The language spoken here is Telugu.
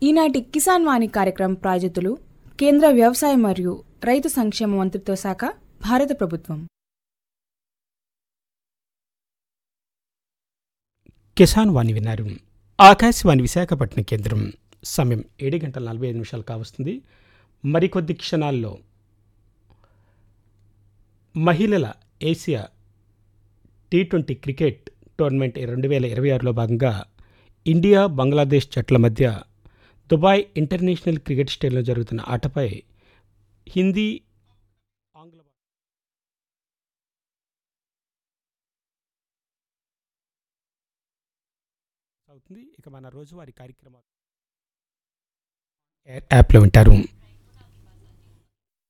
ఈనాటి కిసాన్ వాణి కార్యక్రమం ప్రాజెక్టులు కేంద్ర వ్యవసాయ మరియు రైతు సంక్షేమ మంత్రిత్వ శాఖ భారత ప్రభుత్వం కిసాన్ వాణి విన్నారు ఆకాశవాణి విశాఖపట్నం కేంద్రం సమయం ఏడు గంటల నలభై ఐదు నిమిషాలు కావస్తుంది మరికొద్ది క్షణాల్లో మహిళల Asia T twenty cricket tournament రెండు వేల ఇరవై ఆరులో భాగంగా ఇండియా బంగ్లాదేశ్ జట్ల మధ్య దుబాయ్ ఇంటర్నేషనల్ క్రికెట్ స్టేడియంలో జరుగుతున్న ఆటపై హిందీ ఆంగ్ల భా- అవుతుంది ఇక మన రోజువారీ కార్యక్రమాలు యాప్లో వింటారు